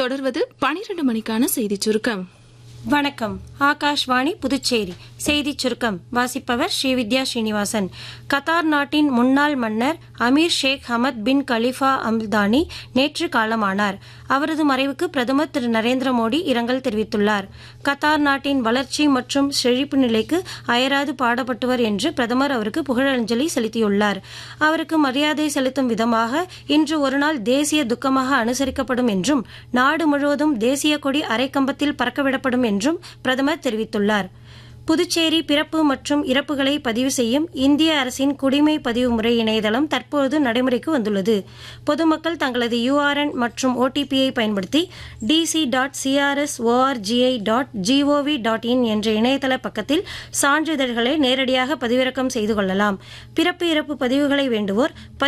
தொடர்வது பனிரெண்டு மணிக்கான செய்திச் சுருக்கம் வணக்கம் ஆகாஷ்வாணி புதுச்சேரி செய்திச் சுருக்கம் வாசிப்பவர் ஸ்ரீவித்யா ஸ்ரீனிவாசன் கத்தார் நாட்டின் முன்னாள் மன்னர் Emir Sheikh Hamad bin Khalifa Al Thani நேற்று காலமானார் அவரது மறைவுக்கு பிரதமர் திரு நரேந்திர மோடி இரங்கல் தெரிவித்துள்ளார் கத்தார் நாட்டின் வளர்ச்சி மற்றும் செழிப்பு நிலைக்கு அயராது பாடப்பட்டவர் என்று பிரதமர் அவருக்கு புகழஞ்சலி செலுத்தியுள்ளார் அவருக்கு மரியாதை செலுத்தும் விதமாக இன்று ஒருநாள் தேசிய துக்கமாக அனுசரிக்கப்படும் என்றும் நாடு முழுவதும் தேசிய கொடி அரைக்கம்பத்தில் பறக்கவிடப்படும் என்றும் பிரதமர் தெரிவித்துள்ளார் புதுச்சேரி பிறப்பு மற்றும் இறப்புகளை பதிவு செய்யும் இந்திய அரசின் குடிமை பதிவு முறை இணையதளம் தற்போது நடைமுறைக்கு வந்துள்ளது பொதுமக்கள் தங்களது யூஆர்என் மற்றும் ஓடிபியை பயன்படுத்தி D C dot C R S O R G I dot G O V dot in என்ற இணையதள பக்கத்தில் சான்றிதழ்களை நேரடியாக பதிவிறக்கம் செய்து கொள்ளலாம் பிறப்பு இறப்பு பதிவுகளை வேண்டுவோர்